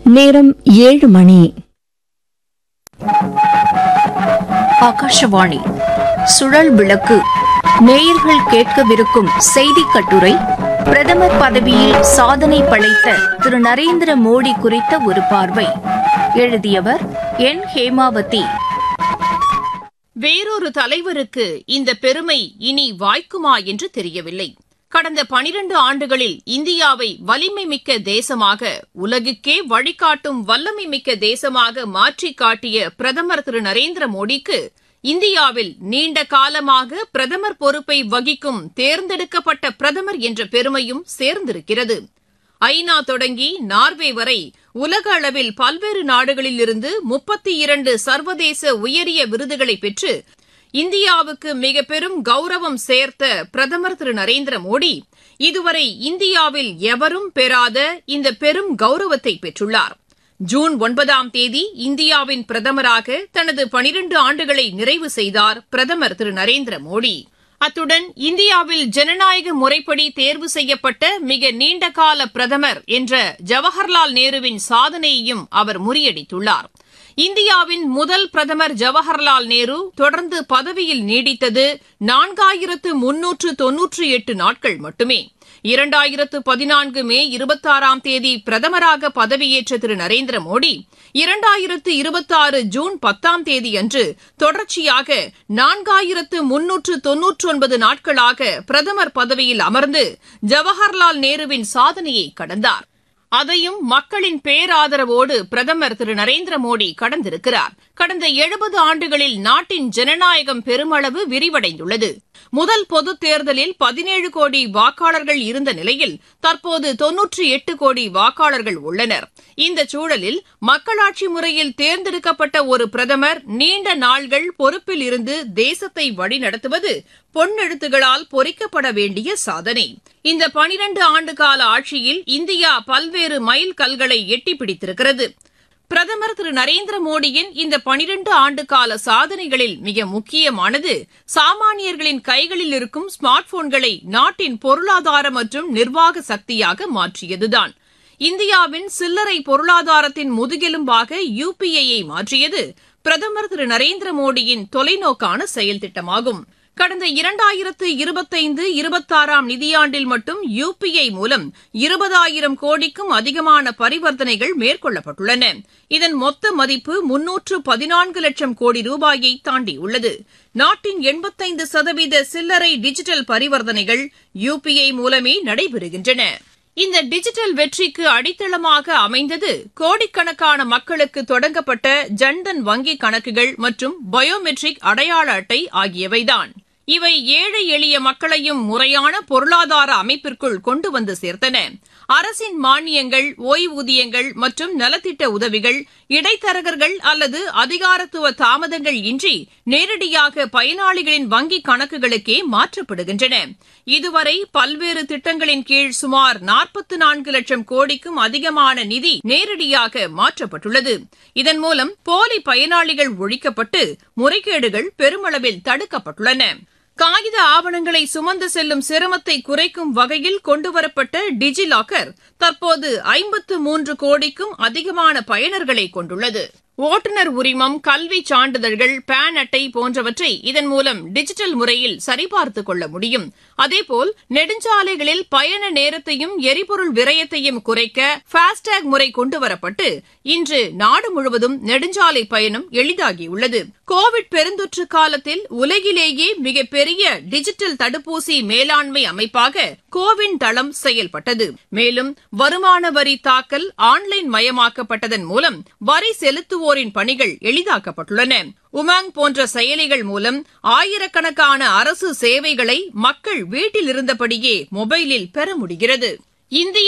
நேரம் ஏழு மணி ஆகாஷவாணி சுழல் விளக்கு நேயர்கள் கேட்கவிருக்கும் செய்தி கட்டுரை பிரதமர் பதவியில் சாதனை படைத்த திரு நரேந்திர மோடி குறித்த ஒரு பார்வை எழுதியவர் என் ஹேமாவதி வேறொரு தலைவருக்கு இந்த பெருமை இனி வாய்க்குமா என்று தெரியவில்லை கடந்த பனிரண்டு ஆண்டுகளில் இந்தியாவை வலிமை மிக்க தேசமாக உலகுக்கே வழிகாட்டும் வல்லமை மிக்க தேசமாக மாற்றிக் காட்டிய பிரதமர் திரு நரேந்திர மோடிக்கு இந்தியாவில் நீண்ட காலமாக பிரதமர் பொறுப்பை வகிக்கும் தேர்ந்தெடுக்கப்பட்ட பிரதமர் என்ற பெருமையும் சேர்ந்திருக்கிறது ஐநா தொடங்கி நார்வே வரை உலக அளவில் பல்வேறு நாடுகளில் இருந்து முப்பத்தி இரண்டு சர்வதேச உயரிய விருதுகளை பெற்று இந்தியாவுக்கு மிக பெரும் கௌரவம் சேர்த்த பிரதமர் திரு நரேந்திர மோடி இதுவரை இந்தியாவில் எவரும் பெறாத இந்த பெரும் கௌரவத்தை பெற்றுள்ளார் ஜூன் ஒன்பதாம் தேதி இந்தியாவின் பிரதமராக தனது பனிரண்டு ஆண்டுகளை நிறைவு செய்தார் பிரதமர் திரு நரேந்திர மோடி அத்துடன் இந்தியாவில் ஜனநாயக முறைப்படி தேர்வு செய்யப்பட்ட மிக நீண்டகால பிரதமர் என்ற ஜவஹர்லால் நேருவின் சாதனையையும் அவர் முறியடித்துள்ளார் இந்தியாவின் முதல் பிரதமர் ஜவஹர்லால் நேரு தொடர்ந்து பதவியில் நீடித்தது நான்காயிரத்து முன்னூற்று தொன்னூற்று எட்டு நாட்கள் மட்டுமே இரண்டாயிரத்து பதினான்கு மே இருபத்தாறாம் தேதி பிரதமராக பதவியேற்ற திரு நரேந்திர மோடி இரண்டாயிரத்து இருபத்தாறு ஜூன் பத்தாம் தேதி அன்று தொடர்ச்சியாக நான்காயிரத்து முன்னூற்று தொன்னூற்று ஒன்பது நாட்களாக பிரதமர் பதவியில் அமர்ந்து ஜவஹர்லால் நேருவின் சாதனையை கடந்தார் அதையும் மக்களின் பேராதரவோடு பிரதமர் திரு நரேந்திர மோடி கடந்திருக்கிறார் கடந்த எழுபது ஆண்டுகளில் நாட்டின் ஜனநாயகம் பெருமளவு விரிவடைந்துள்ளது முதல் பொதுத் தேர்தலில் பதினேழு கோடி வாக்காளர்கள் இருந்த நிலையில் தற்போது தொன்னூற்றி எட்டு கோடி வாக்காளர்கள் உள்ளனர் இந்த சூழலில் மக்களாட்சி முறையில் தேர்ந்தெடுக்கப்பட்ட ஒரு பிரதமர் நீண்ட நாள்கள் பொறுப்பில் இருந்து தேசத்தை வழிநடத்துவது பொன்னெழுத்துகளால் பொறிக்கப்பட வேண்டிய சாதனை இந்த பனிரண்டு ஆண்டு கால ஆட்சியில் இந்தியா பல்வேறு மைல் கல்களை எட்டி பிடித்திருக்கிறது பிரதமர் திரு நரேந்திர மோடியின் இந்த பனிரண்டு ஆண்டு கால சாதனைகளில் மிக முக்கியமானது சாமானியர்களின் கைகளில் இருக்கும் ஸ்மார்ட் போன்களை நாட்டின் பொருளாதார மற்றும் நிர்வாக சக்தியாக மாற்றியதுதான் இந்தியாவின் சில்லறை பொருளாதாரத்தின் முதுகெலும்பாக யுபிஐயை மாற்றியது பிரதமர் திரு நரேந்திர மோடியின் தொலைநோக்கான செயல் திட்டமாகும் கடந்த இரண்டாயிரத்து இருபத்தைந்து இருபத்தாறாம் நிதியாண்டில் மட்டும் யுபிஐ மூலம் இருபதாயிரம் கோடிக்கும் அதிகமான பரிவர்த்தனைகள் மேற்கொள்ளப்பட்டுள்ளன இதன் மொத்த மதிப்பு முன்னூற்று பதினான்கு லட்சம் கோடி ரூபாயை தாண்டியுள்ளது நாட்டின் எண்பத்தைந்து சதவீத சில்லறை டிஜிட்டல் பரிவர்த்தனைகள் யுபிஐ மூலமே நடைபெறுகின்றன இந்த டிஜிட்டல் வெற்றிக்கு அடித்தளமாக அமைந்தது கோடிக்கணக்கான மக்களுக்கு தொடங்கப்பட்ட ஜன்தன் வங்கி கணக்குகள் மற்றும் பயோமெட்ரிக் அடையாள அட்டை ஆகியவைதான் இவை ஏழை எளிய மக்களையும் முறையான பொருளாதார அமைப்பிற்குள் கொண்டு வந்து சேர்த்தன அரசின் மானியங்கள் ஓய்வூதியங்கள் மற்றும் நலத்திட்ட உதவிகள் இடைத்தரகர்கள் அல்லது அதிகாரத்துவ தாமதங்கள் இன்றி நேரடியாக பயனாளிகளின் வங்கிக் கணக்குகளுக்கே மாற்றப்படுகின்றன இதுவரை பல்வேறு திட்டங்களின் கீழ் சுமார் நாற்பத்து நான்கு லட்சம் கோடிக்கும் அதிகமான நிதி நேரடியாக மாற்றப்பட்டுள்ளது இதன் மூலம் போலி பயனாளிகள் ஒழிக்கப்பட்டு முறைகேடுகள் பெருமளவில் தடுக்கப்பட்டுள்ளன காகித ஆவணங்களை சுமந்து செல்லும் சிரமத்தை குறைக்கும் வகையில் கொண்டுவரப்பட்ட டிஜி லாக்கர் தற்போது ஐம்பத்து மூன்று கோடிக்கும் அதிகமான பயனர்களை கொண்டுள்ளது ஓட்டுநர் உரிமம் கல்வி சான்றிதழ்கள் பேன் அட்டை போன்றவற்றை இதன் மூலம் டிஜிட்டல் முறையில் சரிபார்த்துக் கொள்ள முடியும் அதேபோல் நெடுஞ்சாலைகளில் பயண நேரத்தையும் எரிபொருள் விரயத்தையும் குறைக்க பாஸ்டேக் முறை கொண்டுவரப்பட்டு இன்று நாடு முழுவதும் நெடுஞ்சாலை பயணம் எளிதாகியுள்ளது கோவிட் பெருந்தொற்று காலத்தில் உலகிலேயே மிகப்பெரிய டிஜிட்டல் தடுப்பூசி மேலாண்மை அமைப்பாக கோவின் தளம் செயல்பட்டது மேலும் வருமான வரி தாக்கல் ஆன்லைன் மயமாக்கப்பட்டதன் மூலம் வரி செலுத்துவோரின் பணிகள் எளிதாக்கப்பட்டுள்ளன உமாங் போன்ற செயலிகள் மூலம் ஆயிரக்கணக்கான அரசு சேவைகளை மக்கள் வீட்டில் இருந்தபடியே மொபைலில் பெற முடிகிறது இந்திய